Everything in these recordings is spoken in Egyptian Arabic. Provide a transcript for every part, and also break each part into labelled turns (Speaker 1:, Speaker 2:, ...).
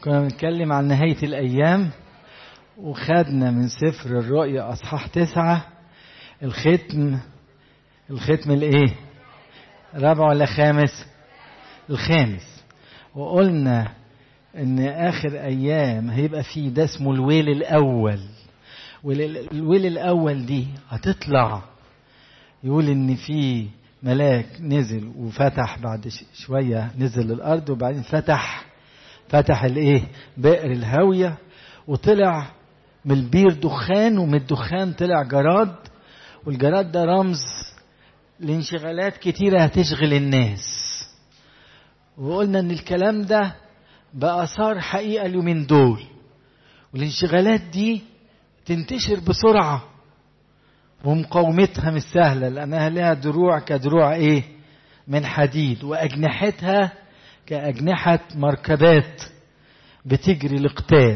Speaker 1: كنا بنتكلم عن نهاية الأيام وخدنا من سفر الرؤيا أصحاح تسعة الختم الختم الإيه؟ رابع ولا خامس؟ الخامس وقلنا إن آخر أيام هيبقى فيه ده اسمه الويل الأول والويل الأول دي هتطلع يقول إن في ملاك نزل وفتح بعد شوية نزل الأرض وبعدين فتح فتح الايه بئر الهاوية وطلع من البير دخان ومن الدخان طلع جراد والجراد ده رمز لانشغالات كتيرة هتشغل الناس وقلنا ان الكلام ده بقى صار حقيقة اليومين دول والانشغالات دي تنتشر بسرعة ومقاومتها مش سهلة لأنها لها دروع كدروع إيه؟ من حديد وأجنحتها كأجنحة مركبات بتجري لقتال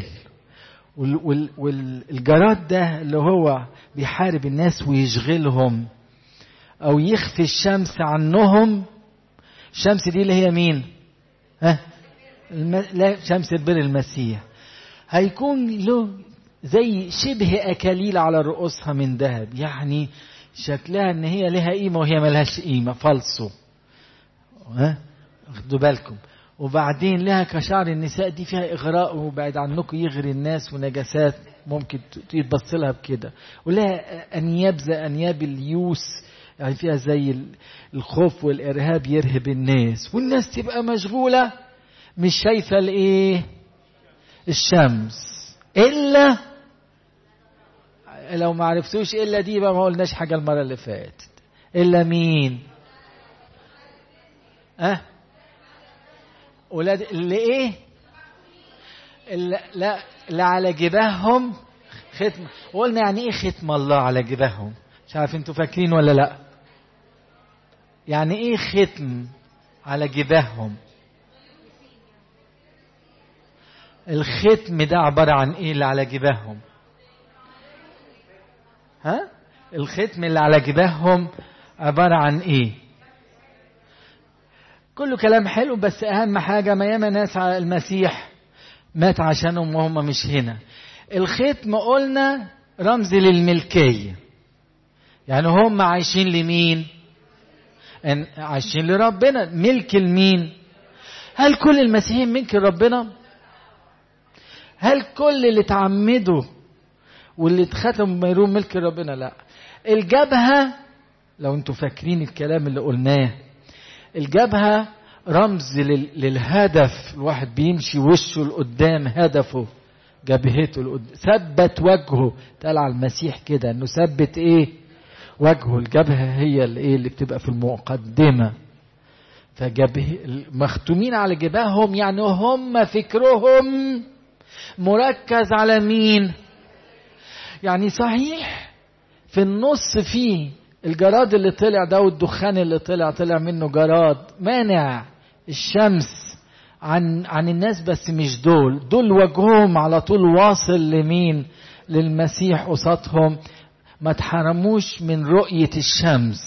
Speaker 1: والجراد ده اللي هو بيحارب الناس ويشغلهم أو يخفي الشمس عنهم الشمس دي اللي هي مين؟ ها؟ الم... لا شمس البر المسيح هيكون له زي شبه أكاليل على رؤوسها من ذهب يعني شكلها ان هي لها قيمة وهي ملهاش قيمة فالصو ها خدوا بالكم وبعدين لها كشعر النساء دي فيها إغراء وبعد عنكم يغري الناس ونجاسات ممكن تبص لها بكده ولها أنياب زي أنياب اليوس يعني فيها زي الخوف والإرهاب يرهب الناس والناس تبقى مشغولة مش شايفة الإيه الشمس إلا لو ما عرفتوش إلا دي بقى ما قلناش حاجة المرة اللي فاتت إلا مين أه ولاد اللي ايه اللي لا اللي على جباههم ختم وقلنا يعني ايه ختم الله على جباههم مش عارف انتوا فاكرين ولا لا يعني ايه ختم على جباههم الختم ده عبارة عن ايه اللي على جباههم ها الختم اللي على جباههم عبارة عن ايه كله كلام حلو بس اهم حاجه ما ياما ناس على المسيح مات عشانهم وهم مش هنا الختم قلنا رمز للملكيه يعني هم عايشين لمين عايشين لربنا ملك لمين هل كل المسيحيين ملك ربنا هل كل اللي اتعمدوا واللي اتختموا بميرون ملك ربنا لا الجبهه لو انتوا فاكرين الكلام اللي قلناه الجبهة رمز للهدف الواحد بيمشي وشه لقدام هدفه جبهته لقدام ثبت وجهه قال على المسيح كده انه ثبت ايه وجهه الجبهة هي الايه اللي بتبقى في المقدمة فجبه مختومين على جباههم يعني هم فكرهم مركز على مين يعني صحيح في النص فيه الجراد اللي طلع ده والدخان اللي طلع طلع منه جراد مانع الشمس عن عن الناس بس مش دول دول وجههم على طول واصل لمين للمسيح قصادهم ما تحرموش من رؤية الشمس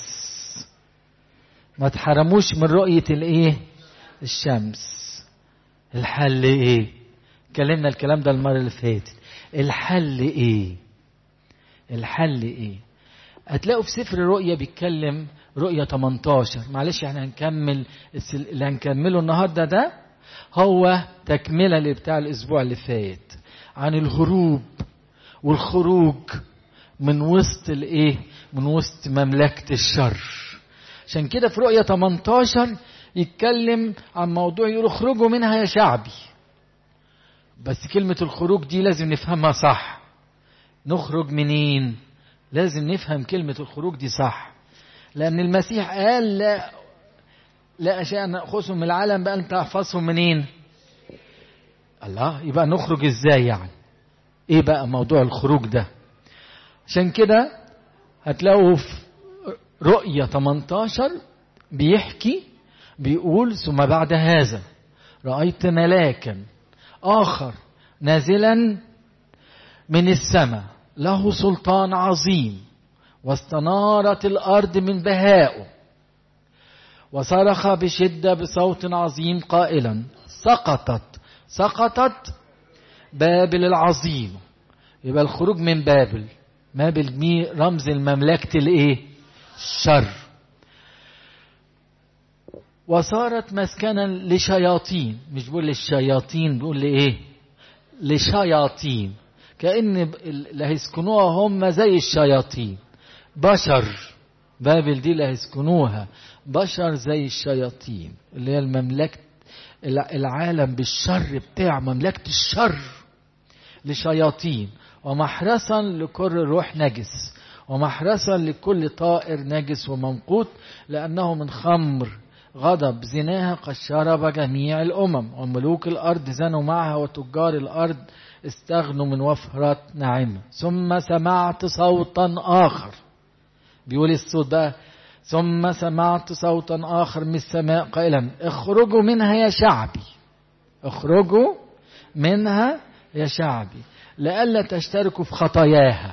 Speaker 1: ما تحرموش من رؤية الايه الشمس الحل ايه اتكلمنا الكلام ده المرة اللي فاتت الحل ايه الحل ايه هتلاقوا في سفر الرؤيا بيتكلم رؤيا 18 معلش احنا هنكمل اللي هنكمله النهارده ده هو تكمله لبتاع الاسبوع اللي فات عن الهروب والخروج من وسط الايه من وسط مملكه الشر عشان كده في رؤيا 18 يتكلم عن موضوع يقول اخرجوا منها يا شعبي بس كلمه الخروج دي لازم نفهمها صح نخرج منين لازم نفهم كلمة الخروج دي صح لأن المسيح قال لا لا أشياء نأخذهم من العالم بقى أنت تحفظهم منين الله يبقى نخرج إزاي يعني إيه بقى موضوع الخروج ده عشان كده هتلاقوا في رؤية 18 بيحكي بيقول ثم بعد هذا رأيت ملاكا آخر نازلا من السماء له سلطان عظيم واستنارت الارض من بهائه وصرخ بشده بصوت عظيم قائلا سقطت سقطت بابل العظيم يبقى الخروج من بابل بابل دي رمز المملكة الايه الشر وصارت مسكنا لشياطين مش بقول للشياطين بيقول لايه لشياطين كأن اللي هيسكنوها هم زي الشياطين بشر بابل دي اللي هيسكنوها بشر زي الشياطين اللي هي المملكة العالم بالشر بتاع مملكة الشر لشياطين ومحرسا لكل روح نجس ومحرسا لكل طائر نجس وممقوت لأنه من خمر غضب زناها قد شرب جميع الأمم وملوك الأرض زنوا معها وتجار الأرض استغنوا من وفرة نعمة ثم سمعت صوتا آخر بيقول الصوت بقى ثم سمعت صوتا آخر من السماء قائلا اخرجوا منها يا شعبي اخرجوا منها يا شعبي لئلا تشتركوا في خطاياها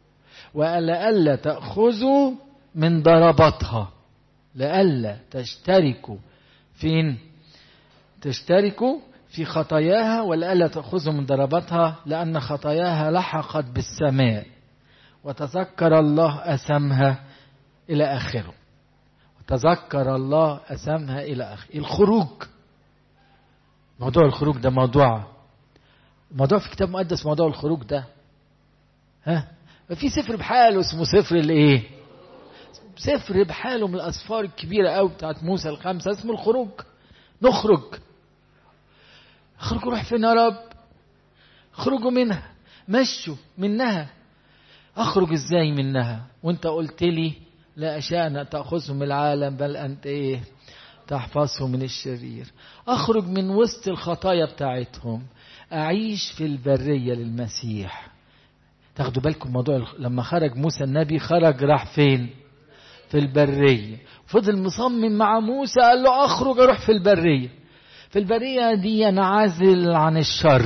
Speaker 1: ولئلا تأخذوا من ضرباتها لئلا تشتركوا فين تشتركوا في خطاياها ولئلا تأخذوا من ضرباتها لأن خطاياها لحقت بالسماء وتذكر الله أسمها إلى آخره وتذكر الله أسمها إلى آخره الخروج موضوع الخروج ده موضوع موضوع في كتاب مقدس موضوع الخروج ده ها في سفر بحاله اسمه سفر الايه سفر بحاله من الاسفار الكبيره قوي بتاعت موسى الخمسه اسمه الخروج نخرج اخرجوا روح فين يا رب اخرجوا منها مشوا منها اخرج ازاي منها وانت قلت لي لا اشاء ان تاخذهم من العالم بل انت ايه تحفظهم من الشرير اخرج من وسط الخطايا بتاعتهم اعيش في البريه للمسيح تاخدوا بالكم موضوع لما خرج موسى النبي خرج راح فين في البريه فضل مصمم مع موسى قال له اخرج اروح في البريه في البريه دي ينعزل عن الشر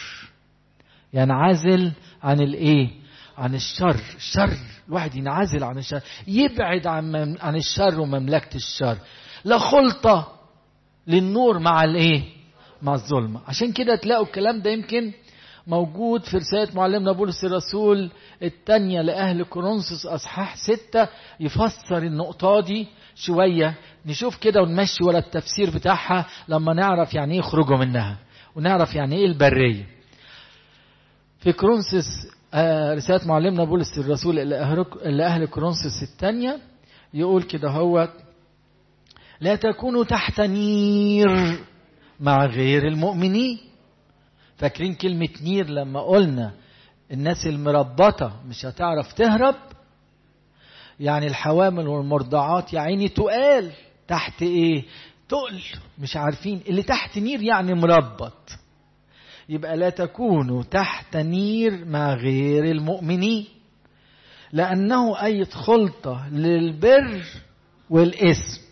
Speaker 1: ينعزل عن الايه عن الشر الشر الواحد ينعزل عن الشر يبعد عن عن الشر ومملكه الشر لا خلطه للنور مع الايه مع الظلمه عشان كده تلاقوا الكلام ده يمكن موجود في رسالة معلمنا بولس الرسول الثانية لأهل كورنثوس أصحاح ستة يفسر النقطة دي شوية نشوف كده ونمشي ورا التفسير بتاعها لما نعرف يعني ايه يخرجوا منها ونعرف يعني ايه البرية في كورنثوس آه رسالة معلمنا بولس الرسول لأهل كورنثوس الثانية يقول كده هو لا تكونوا تحت نير مع غير المؤمنين فاكرين كلمة نير لما قلنا الناس المربطة مش هتعرف تهرب يعني الحوامل والمرضعات يا عيني تقال تحت ايه تقل مش عارفين اللي تحت نير يعني مربط يبقى لا تكونوا تحت نير مع غير المؤمنين لأنه أي خلطة للبر والاسم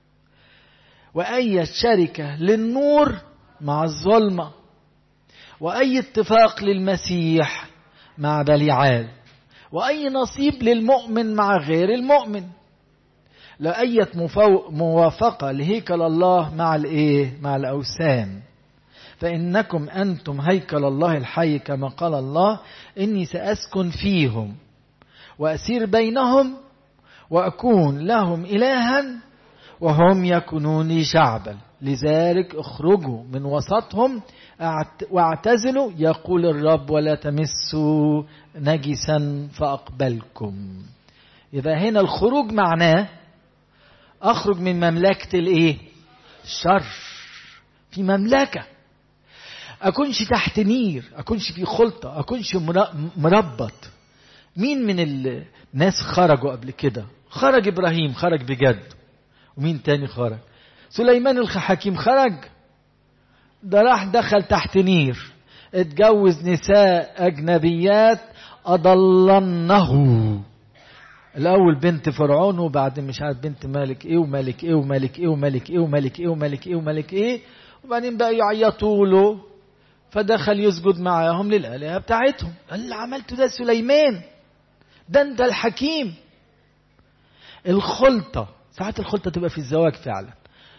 Speaker 1: وأي شركة للنور مع الظلمه وأي اتفاق للمسيح مع بليعال وأي نصيب للمؤمن مع غير المؤمن لأية موافقة لهيكل الله مع الإيه؟ مع الأوثان فإنكم أنتم هيكل الله الحي كما قال الله إني سأسكن فيهم وأسير بينهم وأكون لهم إلها وهم يكونون لي شعبا لذلك اخرجوا من وسطهم واعتزلوا يقول الرب ولا تمسوا نجسا فأقبلكم يبقى هنا الخروج معناه أخرج من مملكة الإيه؟ الشر في مملكة أكونش تحت نير أكونش في خلطة أكونش مربط مين من الناس خرجوا قبل كده خرج إبراهيم خرج بجد ومين تاني خرج سليمان الحكيم خرج ده راح دخل تحت نير اتجوز نساء أجنبيات أضلنه الأول بنت فرعون وبعدين مش عارف بنت مالك إيه ومالك إيه ومالك إيه ومالك إيه ومالك إيه ومالك إيه ومالك إيه وبعدين بقى يعيطوا له فدخل يسجد معاهم للآلهة بتاعتهم قال اللي عملته ده سليمان ده أنت الحكيم الخلطة ساعات الخلطة تبقى في الزواج فعلا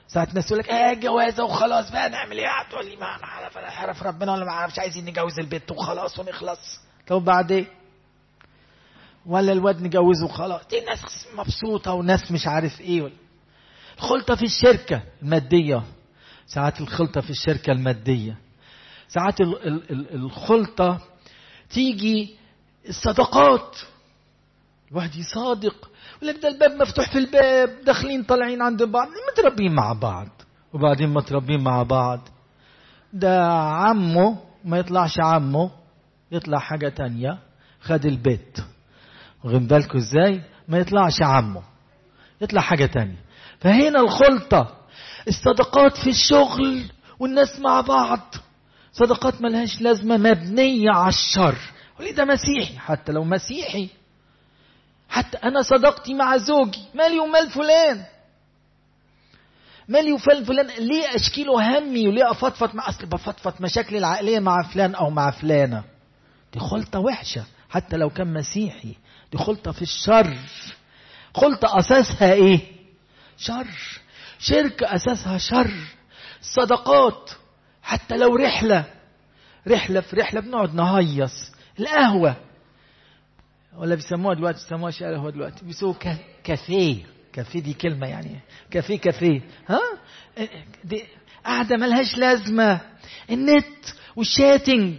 Speaker 1: ساعة ناس يقول لك ايه جوازة وخلاص بقى نعمل ايه هتقول لي ما انا عارف انا عارف ربنا ولا ما عارفش عايزين نجوز البيت وخلاص ونخلص طب بعدين ولا الواد نجوزه وخلاص دي ناس مبسوطة وناس مش عارف ايه الخلطة في الشركة المادية ساعات الخلطة في الشركة المادية ساعات ال ال ال الخلطة تيجي الصدقات الواحد يصادق يقول لك ده الباب مفتوح في الباب داخلين طالعين عند بعض متربين مع بعض وبعدين متربين مع بعض ده عمه ما يطلعش عمه يطلع حاجة تانية خد البيت واخدين بالكم ازاي ما يطلعش عمه يطلع حاجة تانية فهنا الخلطة الصدقات في الشغل والناس مع بعض صدقات ملهاش لازمة مبنية على الشر وليه ده مسيحي حتى لو مسيحي حتى أنا صدقتي مع زوجي مالي ومال فلان مالي وفلان فلان ليه أشكيله همي وليه أفضفض مع أصل بفضفض مشاكلي العقلية مع فلان أو مع فلانة دي خلطة وحشة حتى لو كان مسيحي دي خلطة في الشر خلطة أساسها إيه شر شركة أساسها شر صدقات حتى لو رحلة رحلة في رحلة بنقعد نهيص القهوة ولا بيسموها دلوقتي بيسموها قهوة دلوقتي بيسموها كافيه كافيه دي كلمة يعني كافيه كافيه ها دي قاعدة ملهاش لازمة النت والشاتنج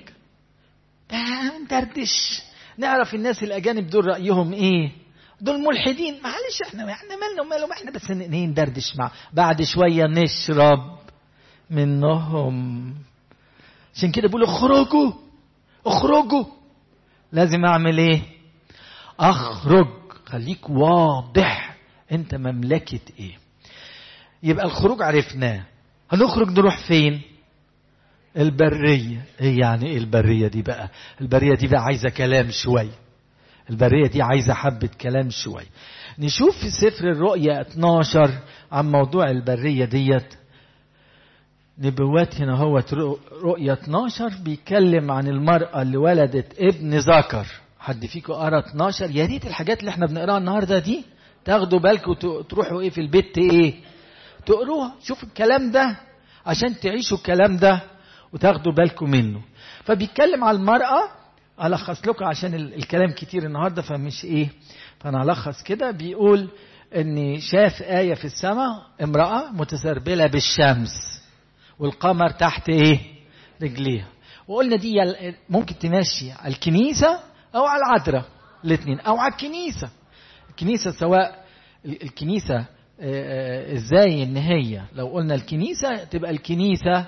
Speaker 1: ندردش نعرف الناس الأجانب دول رأيهم إيه دول ملحدين معلش احنا احنا مالنا ومالهم احنا بس ندردش مع بعد شوية نشرب منهم عشان كده بيقولوا اخرجوا اخرجوا لازم اعمل ايه اخرج خليك واضح انت مملكة ايه يبقى الخروج عرفناه هنخرج نروح فين البرية ايه يعني ايه البرية دي بقى البرية دي بقى عايزة كلام شوية البرية دي عايزة حبة كلام شوية نشوف في سفر الرؤيا 12 عن موضوع البرية ديت نبوات هنا هو رؤيا 12 بيتكلم عن المرأة اللي ولدت ابن ذكر حد فيكم قرا 12 يا ريت الحاجات اللي احنا بنقراها النهارده دي تاخدوا بالكم وتروحوا ايه في البيت ايه تقروها شوفوا الكلام ده عشان تعيشوا الكلام ده وتاخدوا بالكم منه فبيتكلم على المرأة ألخص لكم عشان الكلام كتير النهاردة فمش إيه فأنا ألخص كده بيقول إن شاف آية في السماء امرأة متسربلة بالشمس والقمر تحت إيه رجليها وقلنا دي ممكن تمشي على الكنيسة أو على العذراء الاثنين أو على الكنيسة الكنيسة سواء الكنيسة ازاي ان هي لو قلنا الكنيسة تبقى الكنيسة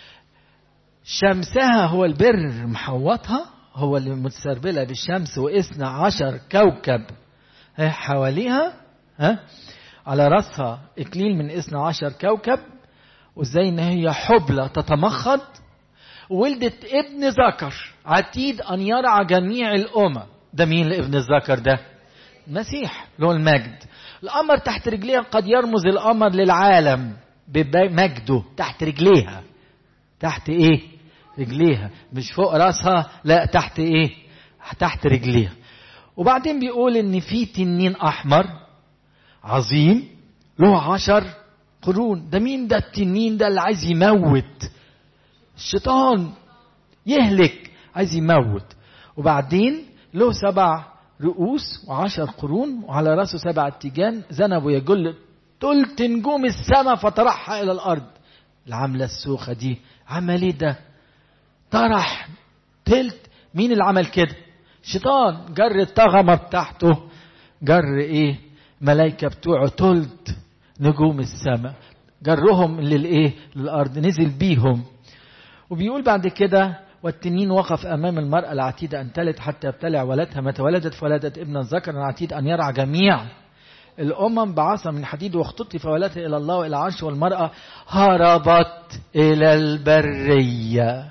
Speaker 1: شمسها هو البر محوطها هو اللي متسربلة بالشمس وإثنى عشر كوكب حواليها ها على رأسها إكليل من إثنى عشر كوكب وإزاي إن هي حبلى تتمخض ولدت ابن ذكر عتيد أن يرعى جميع الأمم ده مين ابن الذكر ده مسيح له المجد القمر تحت رجليها قد يرمز القمر للعالم بمجده تحت رجليها تحت ايه رجليها مش فوق راسها لا تحت ايه تحت رجليها وبعدين بيقول ان في تنين احمر عظيم له عشر قرون ده مين ده التنين ده اللي عايز يموت الشيطان يهلك عايز يموت وبعدين له سبع رؤوس وعشر قرون وعلى راسه سبع تيجان ذنب ويجل تلت نجوم السماء فطرحها الى الارض العملة السوخة دي عمل ايه ده طرح تلت مين اللي عمل كده شيطان جر الطغمة بتاعته جر ايه ملايكة بتوعه تلت نجوم السماء جرهم للايه للارض نزل بيهم وبيقول بعد كده والتنين وقف أمام المرأة العتيدة أن تلد حتى يبتلع ولدها متى ولدت فولدت ابنا ذكرا العتيد أن يرعى جميع الأمم بعصا من حديد واختطي فولدها إلى الله وإلى عرش والمرأة هربت إلى البرية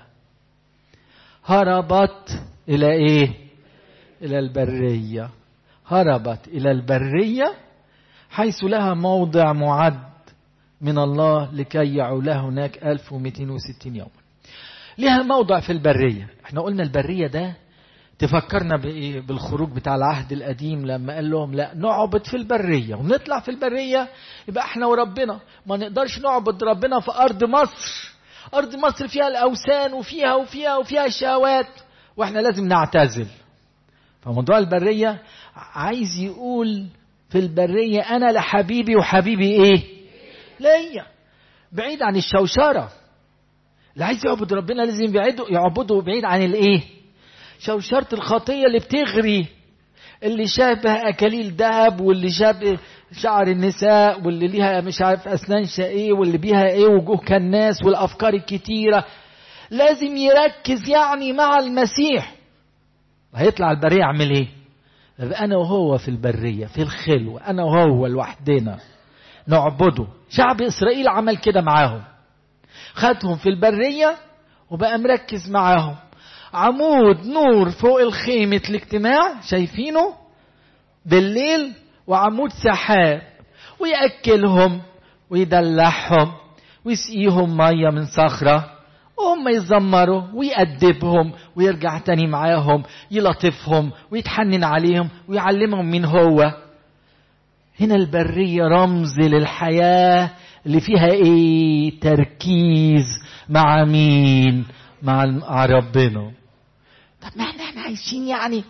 Speaker 1: هربت إلى إيه؟ إلى البرية هربت إلى البرية حيث لها موضع معد من الله لكي يعولها هناك 1260 يوما لها موضع في البرية احنا قلنا البرية ده تفكرنا بايه بالخروج بتاع العهد القديم لما قال لهم لا نعبد في البريه ونطلع في البريه يبقى احنا وربنا ما نقدرش نعبد ربنا في ارض مصر ارض مصر فيها الاوثان وفيها وفيها وفيها الشهوات واحنا لازم نعتزل فموضوع البريه عايز يقول في البريه انا لحبيبي وحبيبي ايه ليا بعيد عن الشوشره اللي عايز يعبد ربنا لازم يبعده يعبده بعيد عن الايه شوشرة الخطية اللي بتغري اللي شابه أكاليل ذهب واللي شابه شعر النساء واللي ليها مش عارف أسنان شقيه واللي بيها إيه وجوه كالناس والأفكار الكتيرة لازم يركز يعني مع المسيح هيطلع البرية يعمل إيه؟ يبقى أنا وهو في البرية في الخلوة أنا وهو لوحدنا نعبده شعب إسرائيل عمل كده معاهم خدهم في البرية وبقى مركز معاهم عمود نور فوق الخيمة الاجتماع شايفينه بالليل وعمود سحاب ويأكلهم ويدلعهم ويسقيهم مية من صخرة وهم يزمروا ويأدبهم ويرجع تاني معاهم يلطفهم ويتحنن عليهم ويعلمهم مين هو هنا البرية رمز للحياة اللي فيها ايه تركيز مع مين مع مع ربنا طب ما احنا احنا عايشين يعني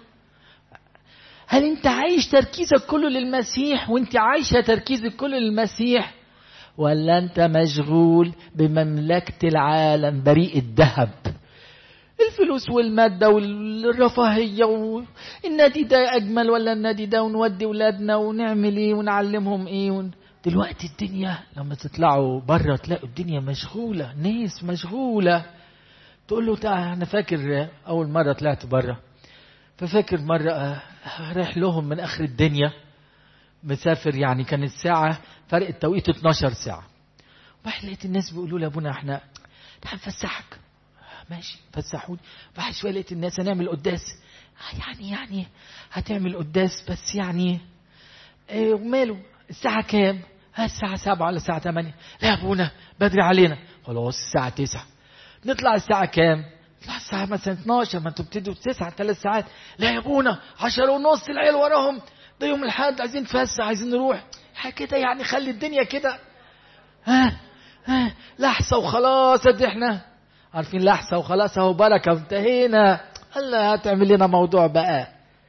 Speaker 1: هل انت عايش تركيزك كله للمسيح وانت عايشة تركيزك كله للمسيح ولا انت مشغول بمملكة العالم بريء الذهب الفلوس والمادة والرفاهية والنادي ده أجمل ولا النادي ده ونودي ولادنا ونعمل إيه ونعلمهم إيه ون... دلوقتي الدنيا لما تطلعوا بره تلاقوا الدنيا مشغولة ناس مشغولة تقول له تعال أنا فاكر أول مرة طلعت بره ففاكر مرة رايح لهم من آخر الدنيا مسافر يعني كانت ساعة فرق التوقيت 12 ساعة وبعد لقيت الناس بيقولوا لي أبونا احنا تعال نفسحك ماشي فسحوني بعد شوية لقيت الناس هنعمل قداس يعني يعني هتعمل قداس بس يعني ايه وماله الساعة كام؟ ها الساعة سبعة ولا الساعة ثمانية لا يا أبونا بدري علينا خلاص الساعة تسعة نطلع الساعة كام؟ نطلع الساعة مثلا 12 ما انتوا بتدوا تسعة ثلاث ساعات لا يا أبونا عشرة ونص العيال وراهم ده يوم الحد عايزين نتفسح عايزين نروح كده يعني خلي الدنيا كده ها ها لحظة وخلاص ادي احنا عارفين لحظة وخلاص اهو بركة وانتهينا الله هتعمل لنا موضوع بقى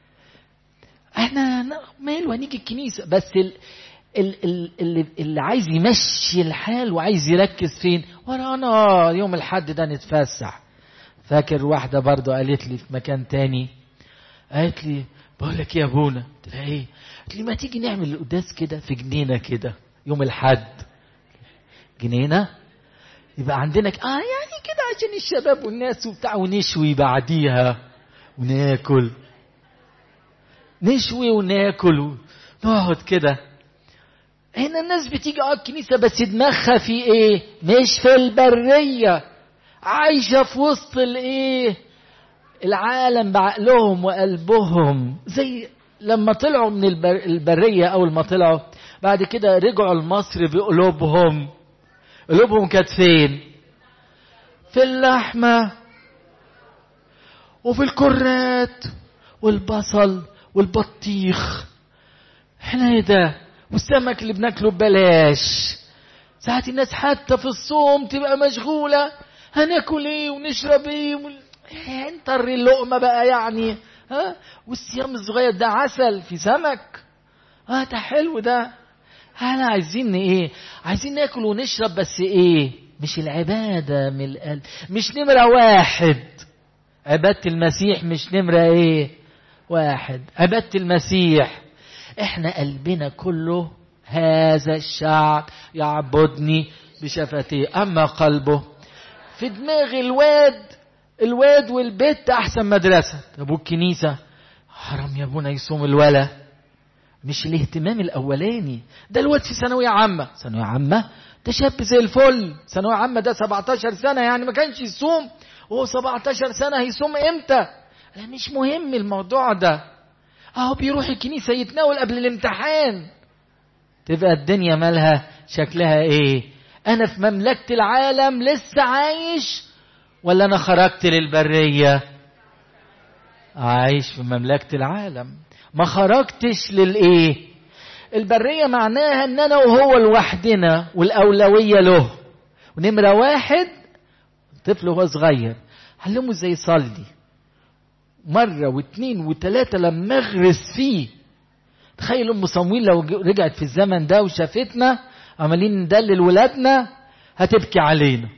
Speaker 1: احنا ماله هنيجي الكنيسة بس ال ال ال اللي, اللي عايز يمشي الحال وعايز يركز فين ورانا يوم الحد ده نتفسح فاكر واحدة برضو قالت لي في مكان تاني قالت لي بقول لك يا ابونا قلت لها ايه قالت لي ما تيجي نعمل القداس كده في جنينة كده يوم الحد جنينة يبقى عندنا ك... اه يعني كده عشان الشباب والناس وبتاع ونشوي بعديها وناكل نشوي وناكل ونقعد كده هنا الناس بتيجي اه الكنيسة بس دماغها في ايه مش في البرية عايشة في وسط الايه العالم بعقلهم وقلبهم زي لما طلعوا من البر... البرية أول ما طلعوا بعد كده رجعوا لمصر بقلوبهم قلوبهم كانت فين في اللحمة وفي الكرات والبصل والبطيخ احنا ايه ده والسمك اللي بناكله ببلاش ساعات الناس حتى في الصوم تبقى مشغولة هناكل ايه ونشرب ايه ون... انطر اللقمة بقى يعني ها والصيام الصغير ده عسل في سمك اه ده حلو ده احنا عايزين ايه عايزين ناكل ونشرب بس ايه مش العبادة من القلب مش نمرة واحد عبادة المسيح مش نمرة ايه واحد عبادة المسيح احنا قلبنا كله هذا الشعب يعبدني بشفتيه اما قلبه في دماغ الواد الواد والبيت احسن مدرسة طب والكنيسة حرام يا ابونا يصوم الولا مش الاهتمام الاولاني ده الواد في ثانوية عامة ثانوية عامة ده شاب زي الفل ثانوية عامة ده 17 سنة يعني ما كانش يصوم وهو 17 سنة هيصوم امتى لا مش مهم الموضوع ده اهو بيروح الكنيسة يتناول قبل الامتحان تبقى الدنيا مالها شكلها ايه انا في مملكة العالم لسه عايش ولا انا خرجت للبرية عايش في مملكة العالم ما خرجتش للايه البرية معناها ان انا وهو لوحدنا والاولوية له ونمرة واحد طفل وهو صغير علمه ازاي يصلي مرة واثنين وثلاثة لما اغرس فيه تخيل ام صمويل لو رجعت في الزمن ده وشافتنا عمالين ندلل ولادنا هتبكي علينا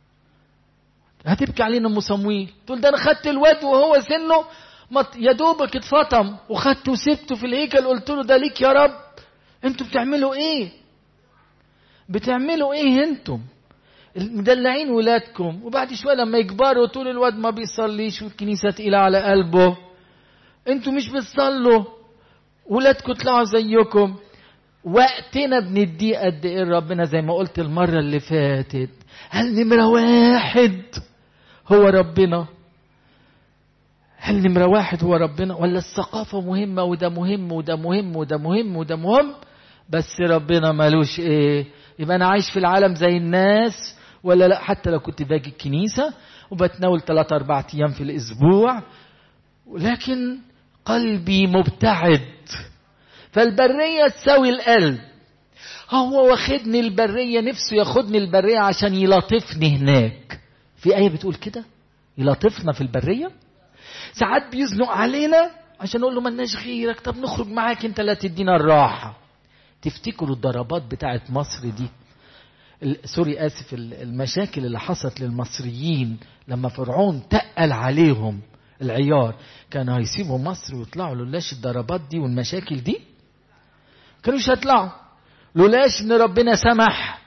Speaker 1: هتبكي علينا ام صمويل تقول ده انا خدت الواد وهو سنه يا دوبك اتفطم وخدته وسبته في الهيكل قلت له ده ليك يا رب انتوا بتعملوا ايه بتعملوا ايه انتم مدلعين ولادكم وبعد شويه لما يكبروا تقول الواد ما بيصليش والكنيسه تقيله على قلبه انتوا مش بتصلوا ولادكم طلعوا زيكم وقتنا بنديه قد ايه ربنا زي ما قلت المره اللي فاتت هل نمره واحد هو ربنا هل نمره واحد هو ربنا ولا الثقافه مهمه وده مهم وده مهم وده مهم وده مهم بس ربنا مالوش ايه يبقى انا عايش في العالم زي الناس ولا لا حتى لو كنت باجي الكنيسه وبتناول ثلاثة أربعة أيام في الأسبوع ولكن قلبي مبتعد فالبرية تساوي القلب هو واخدني البرية نفسه ياخدني البرية عشان يلاطفني هناك في آية بتقول كده يلاطفنا في البرية ساعات بيزنق علينا عشان نقول له ملناش غيرك طب نخرج معاك انت لا تدينا الراحة تفتكروا الضربات بتاعت مصر دي سوري اسف المشاكل اللي حصلت للمصريين لما فرعون تقل عليهم العيار كانوا هيسيبوا مصر ويطلعوا لولاش الضربات دي والمشاكل دي كانوش هيطلعوا لولاش ان ربنا سمح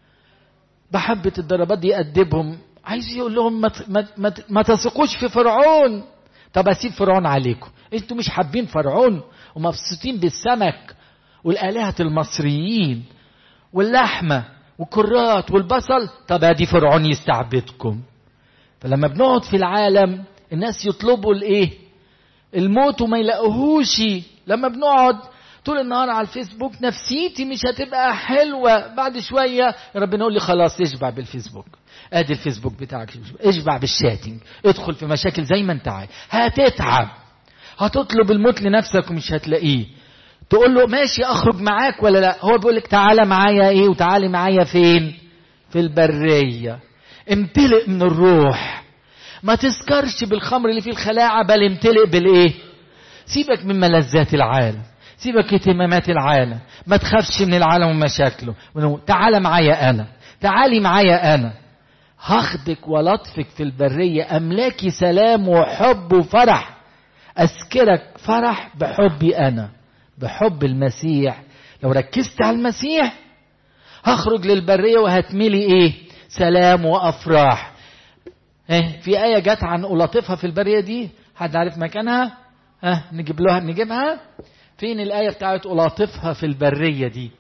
Speaker 1: بحبة الضربات دي يأدبهم عايز يقول لهم ما, ما, ما, ما تثقوش في فرعون طب اسيب فرعون عليكم انتوا مش حابين فرعون ومبسوطين بالسمك والآلهة المصريين واللحمة والكرات والبصل طب ادي فرعون يستعبدكم فلما بنقعد في العالم الناس يطلبوا الايه الموت وما يلاقوهوش لما بنقعد طول النهار على الفيسبوك نفسيتي مش هتبقى حلوة بعد شوية ربنا يقول لي خلاص اشبع بالفيسبوك ادي الفيسبوك بتاعك اشبع بالشاتنج ادخل في مشاكل زي ما انت عايز هتتعب هتطلب الموت لنفسك ومش هتلاقيه تقول له ماشي اخرج معاك ولا لا هو بيقول لك تعالى معايا ايه وتعالي معايا فين في البرية امتلئ من الروح ما تسكرش بالخمر اللي فيه الخلاعة بل امتلئ بالايه سيبك من ملذات العالم سيبك اهتمامات العالم ما تخافش من العالم ومشاكله تعالى معايا انا تعالي معايا انا هاخدك ولطفك في البرية املاكي سلام وحب وفرح اسكرك فرح بحبي انا بحب المسيح لو ركزت على المسيح هخرج للبرية وهتملي ايه سلام وافراح ايه في آية جت عن ألاطفها في البرية دي حد عارف مكانها ها نجيب لها نجيبها فين الآية بتاعت ألاطفها في البرية دي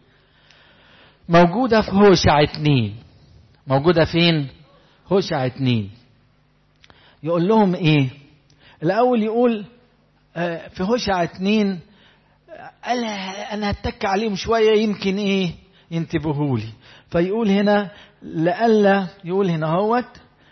Speaker 1: موجودة في هوشع اتنين موجودة فين هوشع اتنين يقول لهم ايه الأول يقول في هوشع اتنين قال انا هتك عليهم شويه يمكن ايه ينتبهوا لي فيقول هنا لئلا يقول هنا هوت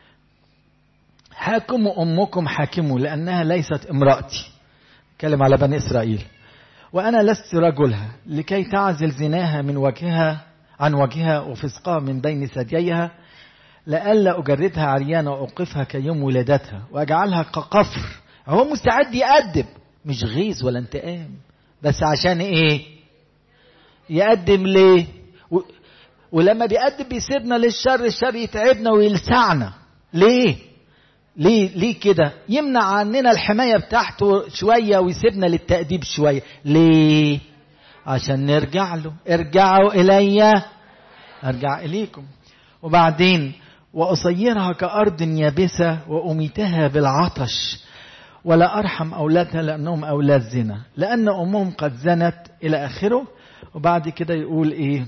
Speaker 1: حاكموا امكم حاكموا لانها ليست امراتي اتكلم على بني اسرائيل وانا لست رجلها لكي تعزل زناها من وجهها عن وجهها وفسقها من بين ثدييها لئلا اجردها عريانه واوقفها كيوم ولادتها واجعلها كقفر هو مستعد يأدب مش غيظ ولا انتقام بس عشان ايه يقدم ليه و... ولما بيقدم بيسيبنا للشر الشر يتعبنا ويلسعنا ليه ليه ليه كده يمنع عننا الحمايه بتاعته شويه ويسيبنا للتأديب شويه ليه عشان نرجع له ارجعوا الي ارجع اليكم وبعدين واصيرها كارض يابسه واميتها بالعطش ولا أرحم أولادها لأنهم أولاد زنا لأن أمهم قد زنت إلى آخره وبعد كده يقول إيه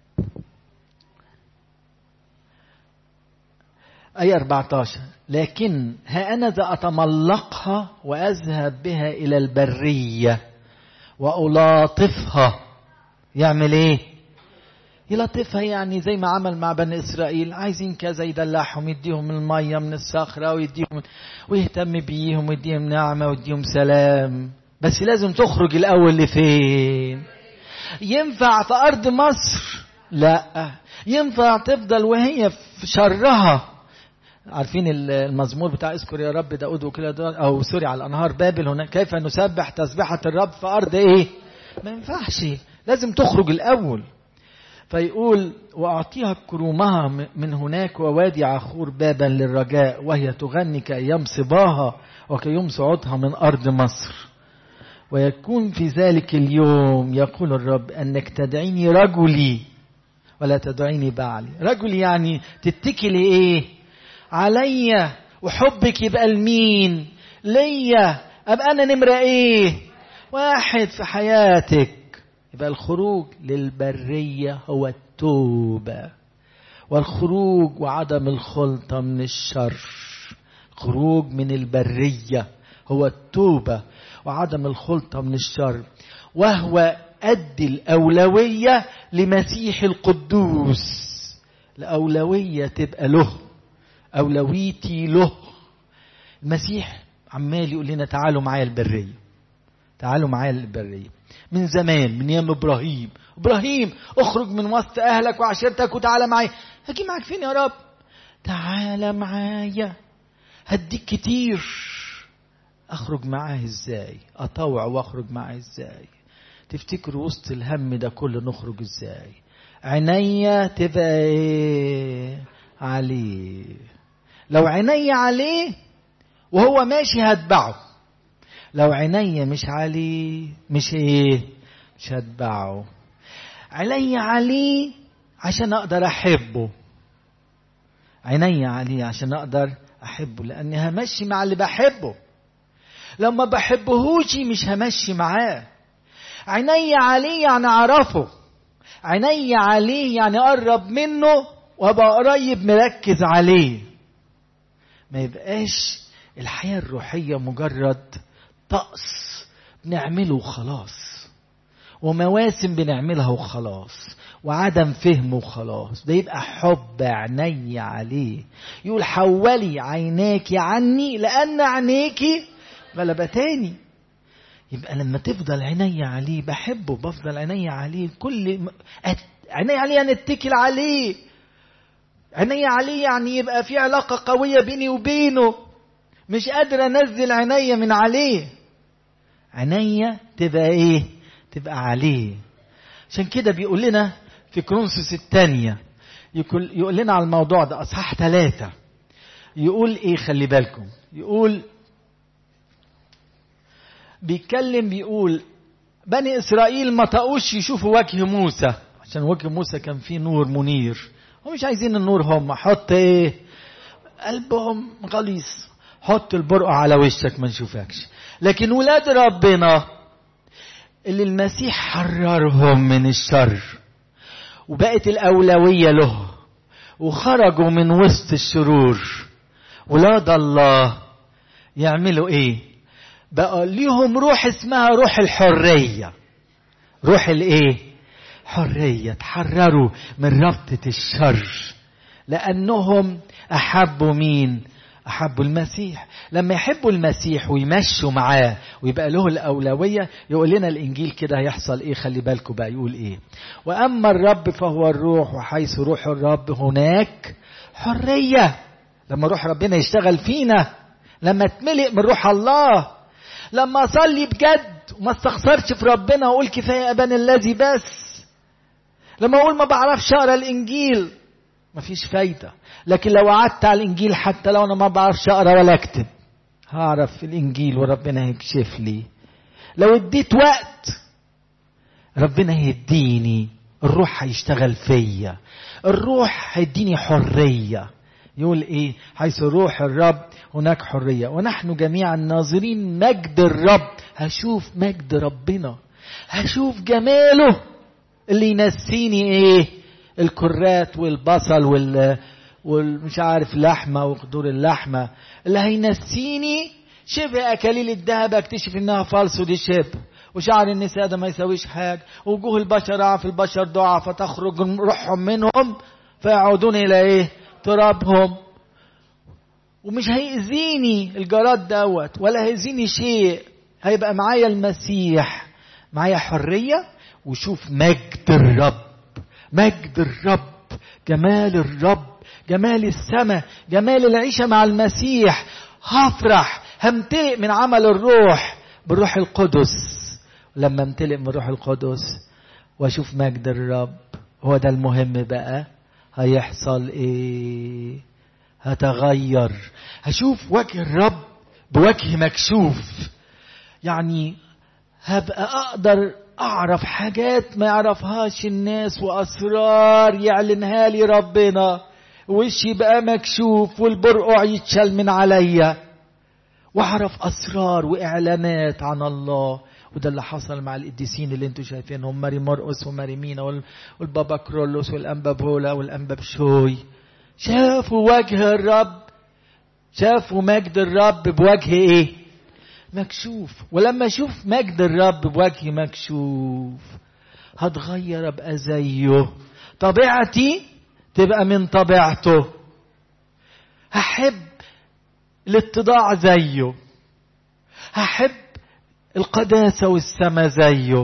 Speaker 1: أي 14 لكن ها أنا ذا أتملقها وأذهب بها إلى البرية وألاطفها يعمل إيه يلطفها يعني زي ما عمل مع بني اسرائيل عايزين كذا يدلعهم يديهم الميه من الصخره ويديهم ويهتم بيهم ويديهم نعمه ويديهم سلام بس لازم تخرج الاول لفين ينفع في ارض مصر لا ينفع تفضل وهي في شرها عارفين المزمور بتاع اذكر يا رب داود وكده او سوري على الانهار بابل هنا كيف نسبح تسبحه الرب في ارض ايه ما ينفعش لازم تخرج الاول فيقول واعطيها كرومها من هناك ووادي عخور بابا للرجاء وهي تغني كايام صباها وكيوم صعودها من ارض مصر ويكون في ذلك اليوم يقول الرب انك تدعيني رجلي ولا تدعيني بعلي رجل يعني تتكلي ايه عليا وحبك يبقى لمين ليا ابقى انا نمره ايه واحد في حياتك يبقى الخروج للبريه هو التوبه والخروج وعدم الخلطه من الشر خروج من البريه هو التوبه وعدم الخلطه من الشر وهو أدي الأولوية لمسيح القدوس الأولوية تبقى له أولويتي له المسيح عمال يقول لنا تعالوا معايا البرية تعالوا معايا البرية من زمان من ايام ابراهيم ابراهيم اخرج من وسط اهلك وعشيرتك وتعالى معايا هاجي معاك فين يا رب تعالى معايا هديك كتير اخرج معاه ازاي اطوع واخرج معاه ازاي تفتكروا وسط الهم ده كله نخرج ازاي عينيا تبقى ايه عليه لو عينيا عليه وهو ماشي هتبعه لو عينيا مش عليه مش ايه مش هتبعه عينيا عليه عشان اقدر احبه عينيا عليه عشان اقدر احبه لاني همشي مع اللي بحبه لما بحبهوش مش همشي معاه عيني عليه يعني اعرفه عيني عليه يعني اقرب منه وابقى قريب مركز عليه ما يبقاش الحياة الروحية مجرد طقس بنعمله وخلاص ومواسم بنعملها وخلاص وعدم فهم وخلاص ده يبقى حب عيني عليه يقول حولي عيناك عني لأن عينيك غلبتاني يبقى لما تفضل عيني عليه بحبه بفضل عيني عليه كل أت... عيني عليه يعني اتكل عليه عيني عليه يعني يبقى في علاقة قوية بيني وبينه مش قادر انزل عيني من عليه عيني تبقى ايه تبقى عليه عشان كده بيقول لنا في كرونسوس الثانية يقول, يقول لنا على الموضوع ده اصحاح ثلاثة يقول ايه خلي بالكم يقول بيتكلم بيقول بني اسرائيل ما طقوش يشوفوا وجه موسى عشان وجه موسى كان فيه نور منير هم مش عايزين النور هم حط ايه قلبهم غليظ حط البرقع على وشك ما نشوفكش لكن ولاد ربنا اللي المسيح حررهم من الشر وبقت الأولوية له وخرجوا من وسط الشرور ولاد الله يعملوا ايه بقى ليهم روح اسمها روح الحرية روح الايه حرية تحرروا من ربطة الشر لأنهم أحبوا مين أحبوا المسيح لما يحبوا المسيح ويمشوا معاه ويبقى له الأولوية يقول لنا الإنجيل كده هيحصل إيه خلي بالكم بقى يقول إيه وأما الرب فهو الروح وحيث روح الرب هناك حرية لما روح ربنا يشتغل فينا لما تملئ من روح الله لما اصلي بجد وما استخسرش في ربنا واقول كفايه ابان الذي بس لما اقول ما بعرفش اقرا الانجيل مفيش فايده لكن لو قعدت على الانجيل حتى لو انا ما بعرفش اقرا ولا اكتب هعرف في الانجيل وربنا هيكشف لي لو اديت وقت ربنا هيديني الروح هيشتغل فيا الروح هيديني حريه يقول ايه حيث روح الرب هناك حريه ونحن جميعا ناظرين مجد الرب هشوف مجد ربنا هشوف جماله اللي ينسيني ايه الكرات والبصل وال والمش عارف لحمه وقدور اللحمه اللي هينسيني شبه اكاليل الذهب اكتشف انها فالص ودي شبه وشعر النساء ده ما يساويش حاجة وجوه البشر في البشر ضعف فتخرج روحهم منهم فيعودون إلى إيه ترابهم ومش هيأذيني الجراد دوت ولا هيأذيني شيء هيبقى معايا المسيح معايا حرية وشوف مجد الرب مجد الرب جمال الرب جمال السماء جمال العيشة مع المسيح هفرح همتلئ من عمل الروح بالروح القدس لما امتلئ من الروح القدس واشوف مجد الرب هو ده المهم بقى هيحصل ايه هتغير هشوف وجه الرب بوجه مكشوف يعني هبقى اقدر اعرف حاجات ما يعرفهاش الناس واسرار يعلنها لي ربنا وشي بقى مكشوف والبرقع يتشال من عليا واعرف اسرار واعلانات عن الله وده اللي حصل مع القديسين اللي انتوا شايفينهم ماري مرقس وماري مينا والبابا كرولوس والانبا بولا والانبا بشوي شافوا وجه الرب شافوا مجد الرب بوجه ايه مكشوف ولما اشوف مجد الرب بوجه مكشوف هتغير ابقى زيه طبيعتي تبقى من طبيعته هحب الاتضاع زيه هحب القداسة والسما زيه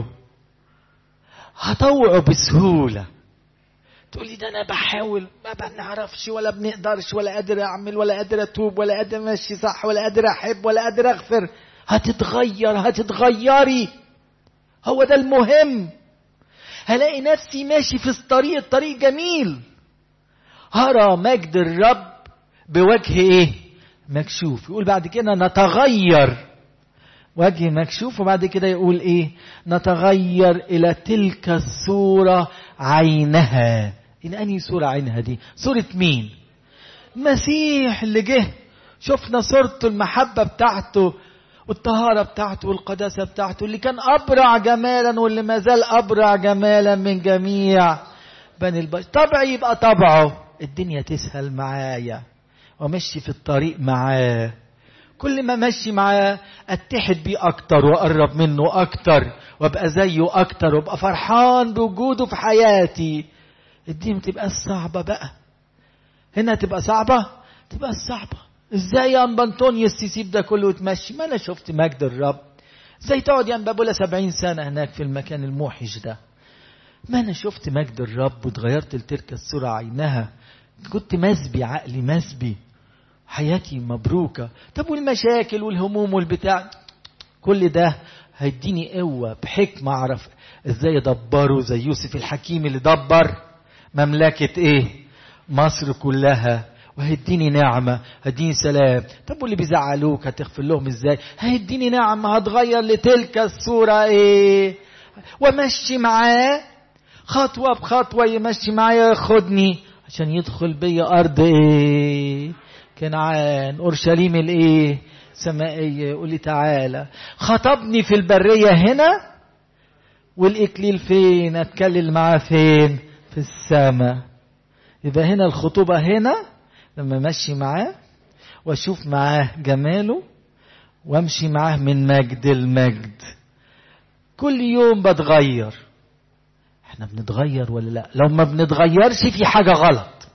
Speaker 1: هطوعه بسهولة تقول لي ده انا بحاول ما بنعرفش ولا بنقدرش ولا قادر اعمل ولا قادر اتوب ولا قادر امشي صح ولا قادر احب ولا قادر اغفر هتتغير هتتغيري هو ده المهم هلاقي نفسي ماشي في الطريق الطريق جميل هرى مجد الرب بوجه ايه مكشوف يقول بعد كده نتغير وجه مكشوف وبعد كده يقول ايه نتغير الى تلك الصورة عينها الى انهي صورة عينها دي صورة مين المسيح اللي جه شفنا صورته المحبة بتاعته والطهارة بتاعته والقداسة بتاعته اللي كان أبرع جمالا واللي ما زال أبرع جمالا من جميع بني البشر طبعي يبقى طبعه الدنيا تسهل معايا ومشي في الطريق معاه كل ما مشي معاه اتحد بيه اكتر واقرب منه اكتر وابقى زيه اكتر وابقى فرحان بوجوده في حياتي الدنيا ما تبقاش صعبه بقى هنا تبقى صعبه تبقى صعبه ازاي يا ام انطونيوس تسيب ده كله وتمشي ما انا شفت مجد الرب ازاي تقعد يا ام بابولا سبعين سنه هناك في المكان الموحش ده ما انا شفت مجد الرب واتغيرت لتلك الصوره عينها كنت مسبي عقلي مسبي حياتي مبروكة طب والمشاكل والهموم والبتاع كل ده هيديني قوة بحكمة أعرف إزاي أدبره زي يوسف الحكيم اللي دبر مملكة إيه مصر كلها وهيديني نعمة هيديني سلام طب واللي بيزعلوك هتغفر لهم إزاي هيديني نعمة هتغير لتلك الصورة إيه ومشي معاه خطوة بخطوة يمشي معايا ياخدني عشان يدخل بيا أرض إيه كنعان اورشليم الايه سمائيه يقول لي تعالى خطبني في البريه هنا والاكليل فين اتكلم معاه فين في السماء يبقى هنا الخطوبه هنا لما امشي معاه واشوف معاه جماله وامشي معاه من مجد المجد كل يوم بتغير احنا بنتغير ولا لا لو ما بنتغيرش في حاجه غلط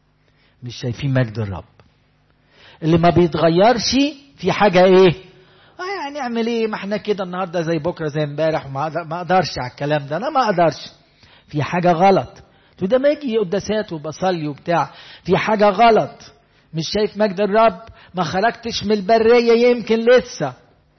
Speaker 1: مش شايفين مجد الرب اللي ما بيتغيرش في حاجة ايه اه يعني اعمل ايه ما احنا كده النهارده زي بكره زي امبارح ما اقدرش على الكلام ده انا ما اقدرش في حاجة غلط ده ما يجي قداسات وبصلي وبتاع في حاجة غلط مش شايف مجد الرب ما خرجتش من البرية يمكن لسه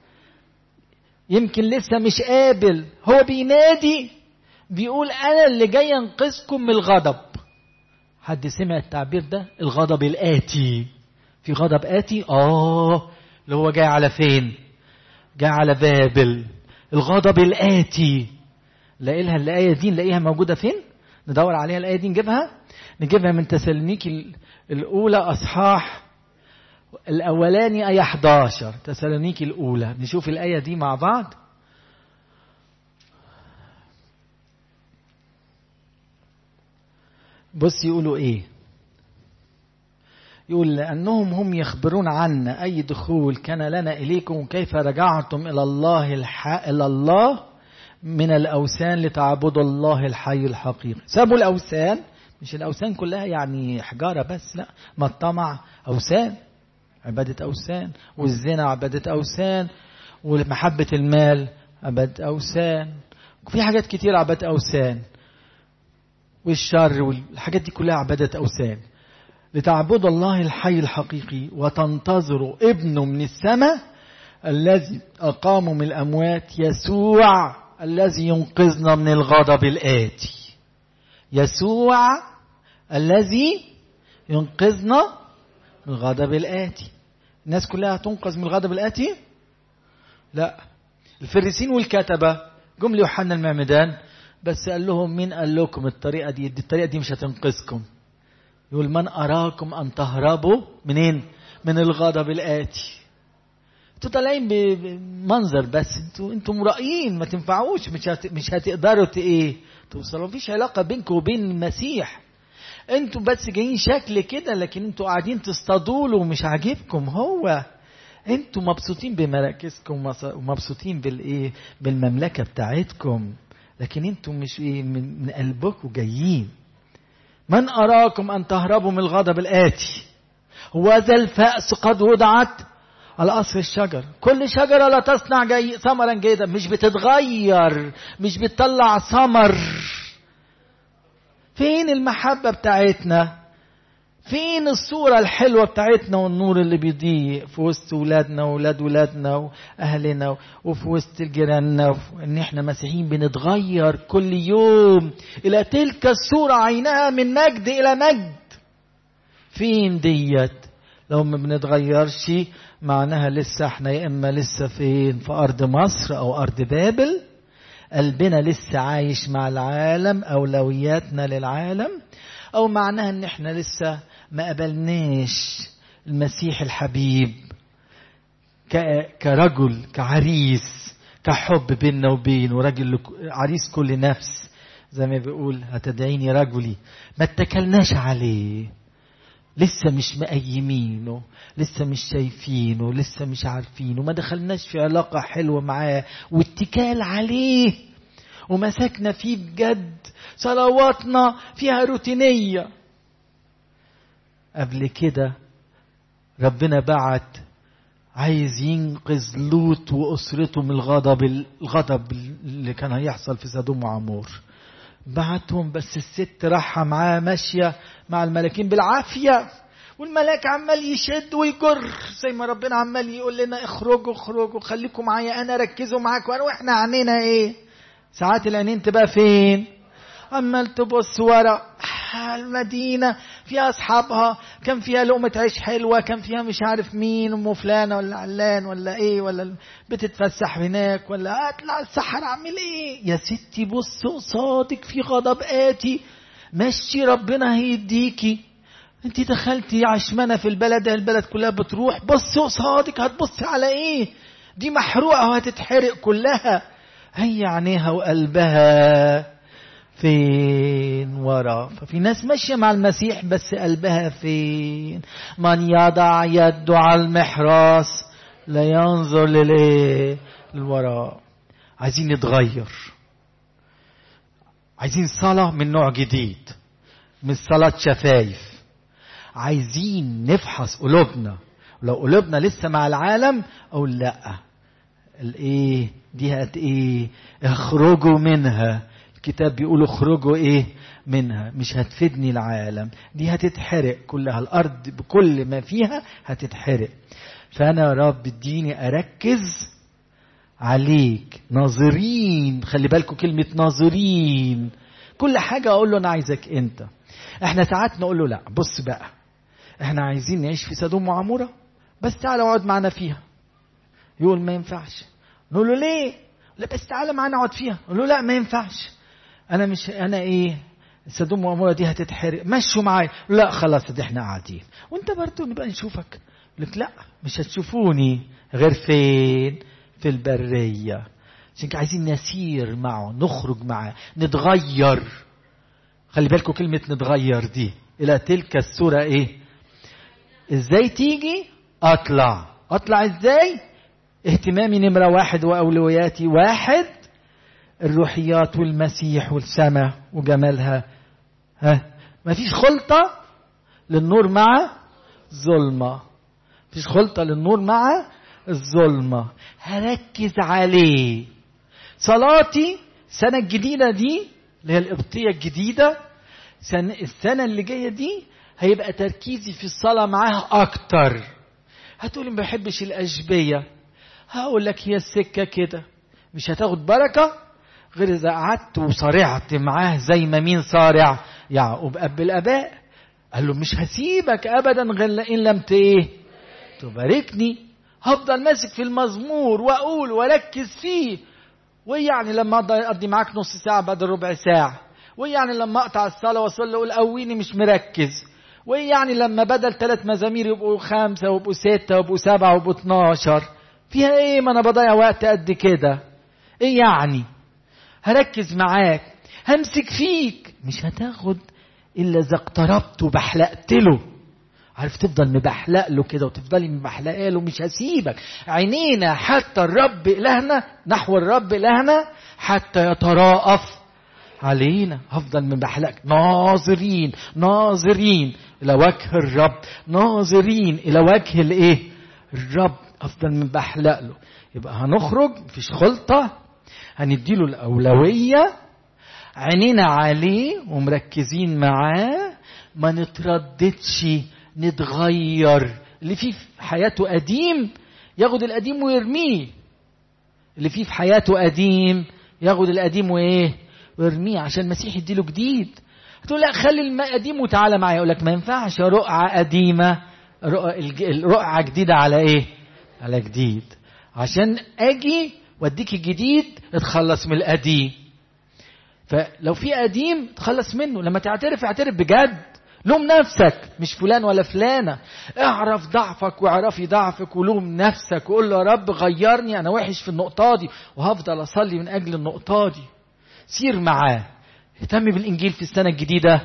Speaker 1: يمكن لسه مش قابل هو بينادي بيقول انا اللي جاي انقذكم من الغضب حد سمع التعبير ده الغضب الآتي في غضب آتي آه اللي هو جاي على فين جاي على بابل الغضب الآتي لاقي لها الآية دي نلاقيها موجودة فين ندور عليها الآية دي نجيبها نجيبها من تسالونيكي الأولى أصحاح الأولاني آية 11 تسالونيكي الأولى نشوف الآية دي مع بعض بص يقولوا إيه يقول لأنهم هم يخبرون عنا أي دخول كان لنا إليكم كيف رجعتم إلى الله الح... إلى الله من الأوثان لتعبدوا الله الحي الحقيقي سابوا الأوثان مش الأوثان كلها يعني حجارة بس لا ما الطمع أوثان عبادة أوثان والزنا عبادة أوثان ومحبة المال عبادة أوثان في حاجات كتير عبادة أوثان والشر والحاجات دي كلها عبادة أوثان لتعبدوا الله الحي الحقيقي وتنتظروا ابنه من السماء الذي أقامه من الأموات يسوع الذي ينقذنا من الغضب الآتي يسوع الذي ينقذنا من الغضب الآتي الناس كلها تنقذ من الغضب الآتي لا الفريسين والكتبة جم ليوحنا المعمدان بس قال لهم مين قال لكم الطريقة دي, دي الطريقة دي مش هتنقذكم يقول من أراكم أن تهربوا منين من الغضب الآتي انتوا طالعين بمنظر بس انتوا انتوا مرائيين ما تنفعوش مش هت... مش هتقدروا ت... ايه توصلوا مفيش علاقه بينكم وبين المسيح انتوا بس جايين شكل كده لكن انتوا قاعدين تصطادوا له ومش عاجبكم هو انتوا مبسوطين بمراكزكم ومبسوطين بالايه بالمملكه بتاعتكم لكن انتوا مش ايه من, من قلبكم جايين من اراكم ان تهربوا من الغضب الاتي وذا الفأس قد وضعت على قصر الشجر كل شجرة لا تصنع جي ثمرا جيدا مش بتتغير مش بتطلع ثمر فين المحبة بتاعتنا فين الصورة الحلوة بتاعتنا والنور اللي بيضيء في وسط ولادنا وولاد ولادنا وأهلنا وفي وسط جيراننا إن إحنا مسيحيين بنتغير كل يوم إلى تلك الصورة عينها من مجد إلى مجد فين ديت لو ما بنتغيرش معناها لسه احنا يا اما لسه فين في ارض مصر او ارض بابل قلبنا لسه عايش مع العالم اولوياتنا للعالم او معناها ان احنا لسه ما قبلناش المسيح الحبيب كرجل كعريس كحب بيننا وبينه راجل عريس كل نفس زي ما بيقول هتدعيني رجلي ما اتكلناش عليه لسه مش مقيمينه لسه مش شايفينه لسه مش عارفينه ما دخلناش في علاقة حلوة معاه واتكال عليه ومسكنا فيه بجد صلواتنا فيها روتينية قبل كده ربنا بعت عايز ينقذ لوط وأسرته من الغضب الغضب اللي كان هيحصل في سدوم وعمور بعتهم بس الست راحة معاه ماشية مع الملاكين بالعافية والملاك عمال يشد ويجر زي ما ربنا عمال يقول لنا اخرجوا اخرجوا خليكم معايا انا ركزوا معاكم انا واحنا عينينا ايه ساعات العينين تبقى فين عمال تبص ورا المدينة فيها أصحابها كان فيها لقمة عيش حلوة كان فيها مش عارف مين أم فلانة ولا علان ولا إيه ولا بتتفسح هناك ولا أطلع السحر أعمل إيه يا ستي بص قصادك في غضب آتي مشي ربنا هيديكي انت دخلتي عشمانة في البلد البلد كلها بتروح بص قصادك هتبص على ايه دي محروقة وهتتحرق كلها هي عينيها وقلبها فين ورا ففي ناس ماشية مع المسيح بس قلبها فين من يضع يده على المحراس لا ينظر للايه للوراء عايزين نتغير عايزين صلاة من نوع جديد مش صلاة شفايف عايزين نفحص قلوبنا لو قلوبنا لسه مع العالم او لا الايه دي هت ايه اخرجوا منها الكتاب بيقول اخرجوا ايه منها مش هتفيدني العالم دي هتتحرق كلها الارض بكل ما فيها هتتحرق فانا يا رب اديني اركز عليك ناظرين خلي بالكم كلمة ناظرين كل حاجة اقول له انا عايزك انت احنا ساعات نقول له لا بص بقى احنا عايزين نعيش في سدوم وعمورة بس تعالى اقعد معنا فيها يقول ما ينفعش نقول له ليه لا بس تعالى معانا اقعد فيها نقول له لا ما ينفعش انا مش انا ايه سدوم وعمورة دي هتتحرق مشوا معايا لا خلاص دي احنا قاعدين وانت برضه نبقى نشوفك لك لا مش هتشوفوني غير فين في البرية عشان كده عايزين نسير معه نخرج معه نتغير خلي بالكم كلمة نتغير دي إلى تلك الصورة إيه ازاي تيجي اطلع اطلع ازاي اهتمامي نمرة واحد واولوياتي واحد الروحيات والمسيح والسماء وجمالها ها مفيش خلطة للنور مع ظلمة مفيش خلطة للنور مع الظلمة هركز عليه صلاتي السنة الجديدة دي اللي هي القبطية الجديدة سنة السنة اللي جاية دي هيبقى تركيزي في الصلاة معاه أكتر هتقولي ما بحبش الأشبية هقول لك هي السكة كده مش هتاخد بركة غير إذا قعدت وصارعت معاه زي ما مين صارع يعقوب أب الآباء قال له مش هسيبك أبدا غير إن لم إيه تباركني هفضل ماسك في المزمور وأقول وأركز فيه ويعني لما أقضي معاك نص ساعة بدل ربع ساعة ويعني لما أقطع الصلاة وأصلي أقول قويني مش مركز ويعني لما بدل ثلاث مزامير يبقوا خمسة ويبقوا ستة ويبقوا سبعة ويبقوا اتناشر فيها ايه ما انا بضيع وقت قد كده ايه يعني هركز معاك همسك فيك مش هتاخد الا اذا اقتربت وبحلقت له عارف تفضل مبحلق له كده وتفضلي مبحلقه له مش هسيبك عينينا حتى الرب الهنا نحو الرب الهنا حتى يتراءف علينا هفضل مبحلقك ناظرين ناظرين الى وجه الرب ناظرين الى وجه الايه الرب افضل مبحلق له يبقى هنخرج مفيش خلطه هنديله الاولويه عينينا عليه ومركزين معاه ما نترددش نتغير اللي فيه في حياته قديم ياخد القديم ويرميه اللي فيه في حياته قديم ياخد القديم وايه ويرميه عشان المسيح يديله جديد تقول لا خلي القديم وتعالى معايا يقول لك ما ينفعش رقعه قديمه رقعه جديده على ايه على جديد عشان اجي واديك الجديد اتخلص من القديم فلو في قديم تخلص منه لما تعترف اعترف بجد لوم نفسك مش فلان ولا فلانة اعرف ضعفك واعرفي ضعفك ولوم نفسك وقول له يا رب غيرني انا وحش في النقطة دي وهفضل اصلي من اجل النقطة دي سير معاه اهتم بالانجيل في السنة الجديدة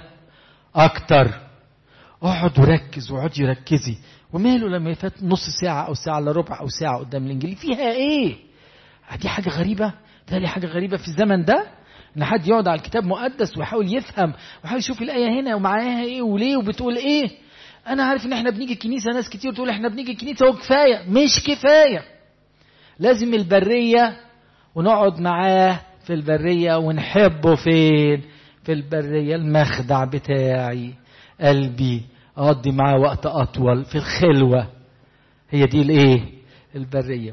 Speaker 1: اكتر اقعد وركز واقعدي ركزي وماله لما يفات نص ساعة او ساعة الا ربع او ساعة قدام الانجيل فيها ايه دي حاجة غريبة ده حاجة غريبة في الزمن ده ان حد يقعد على الكتاب مقدس ويحاول يفهم ويحاول يشوف الايه هنا ومعاها ايه وليه وبتقول ايه انا عارف ان احنا بنيجي الكنيسه ناس كتير تقول احنا بنيجي الكنيسه وكفايه مش كفايه لازم البريه ونقعد معاه في البريه ونحبه فين في البريه المخدع بتاعي قلبي اقضي معاه وقت اطول في الخلوه هي دي الايه البريه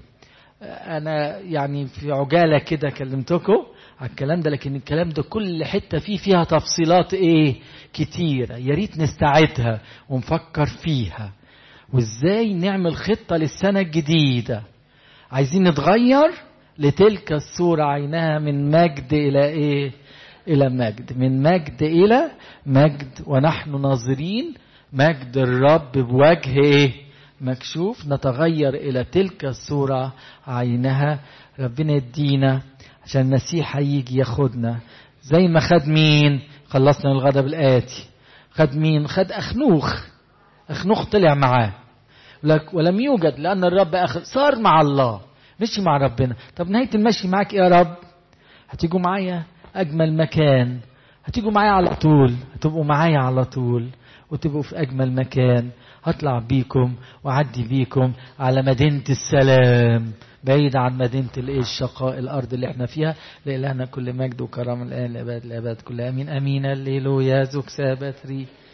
Speaker 1: انا يعني في عجاله كده كلمتكم على الكلام ده لكن الكلام ده كل حتة فيه فيها تفصيلات ايه كتيرة يا ريت نستعيدها ونفكر فيها وازاي نعمل خطة للسنة الجديدة عايزين نتغير لتلك الصورة عينها من مجد إلى إيه إلى مجد من مجد إلى مجد ونحن ناظرين مجد الرب بوجه إيه مكشوف نتغير إلى تلك الصورة عينها ربنا يدينا عشان المسيح هيجي ياخدنا زي ما خد مين خلصنا من الغضب الآتي خد مين خد أخنوخ أخنوخ طلع معاه لك ولم يوجد لأن الرب أخذ صار مع الله مشي مع ربنا طب نهاية المشي معاك يا رب هتيجوا معايا أجمل مكان هتيجوا معايا على طول هتبقوا معايا على طول وتبقوا في أجمل مكان هطلع بيكم وأعدي بيكم على مدينة السلام بعيد عن مدينة الايه الشقاء الأرض اللي احنا فيها لإلهنا كل مجد وكرم الآن لأبد الأبد كل أمين أمين الليل يا زوك سابتري